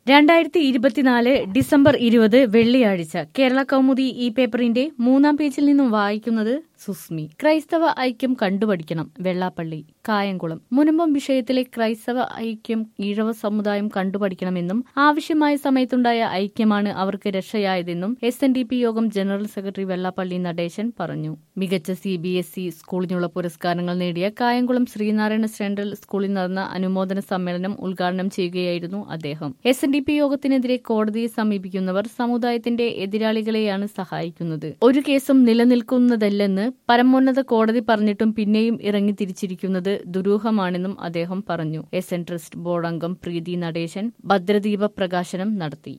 രണ്ടായിരത്തി ഇരുപത്തിനാല് ഡിസംബർ ഇരുപത് വെള്ളിയാഴ്ച കേരള കൗമുദി ഈ പേപ്പറിന്റെ മൂന്നാം പേജിൽ നിന്നും വായിക്കുന്നത് സുസ്മി ക്രൈസ്തവ ഐക്യം കണ്ടുപഠിക്കണം വെള്ളാപ്പള്ളി കായംകുളം മുനമ്പം വിഷയത്തിലെ ക്രൈസ്തവ ഐക്യം ഈഴവ സമുദായം കണ്ടുപഠിക്കണമെന്നും ആവശ്യമായ സമയത്തുണ്ടായ ഐക്യമാണ് അവർക്ക് രക്ഷയായതെന്നും എസ് എൻ ഡി പി യോഗം ജനറൽ സെക്രട്ടറി വെള്ളാപ്പള്ളി നടേശൻ പറഞ്ഞു മികച്ച സി ബി എസ് ഇ സ്കൂളിനുള്ള പുരസ്കാരങ്ങൾ നേടിയ കായംകുളം ശ്രീനാരായണ സെൻട്രൽ സ്കൂളിൽ നടന്ന അനുമോദന സമ്മേളനം ഉദ്ഘാടനം ചെയ്യുകയായിരുന്നു അദ്ദേഹം എസ് എൻ ഡി പി യോഗത്തിനെതിരെ കോടതിയെ സമീപിക്കുന്നവർ സമുദായത്തിന്റെ എതിരാളികളെയാണ് സഹായിക്കുന്നത് ഒരു കേസും നിലനിൽക്കുന്നതല്ലെന്ന് പരമോന്നത കോടതി പറഞ്ഞിട്ടും പിന്നെയും ഇറങ്ങി തിരിച്ചിരിക്കുന്നത് ദുരൂഹമാണെന്നും അദ്ദേഹം പറഞ്ഞു എസ് എൻ ട്രസ്റ്റ് ബോർഡ് അംഗം പ്രീതി നടേശൻ ഭദ്രദീപ പ്രകാശനം നടത്തി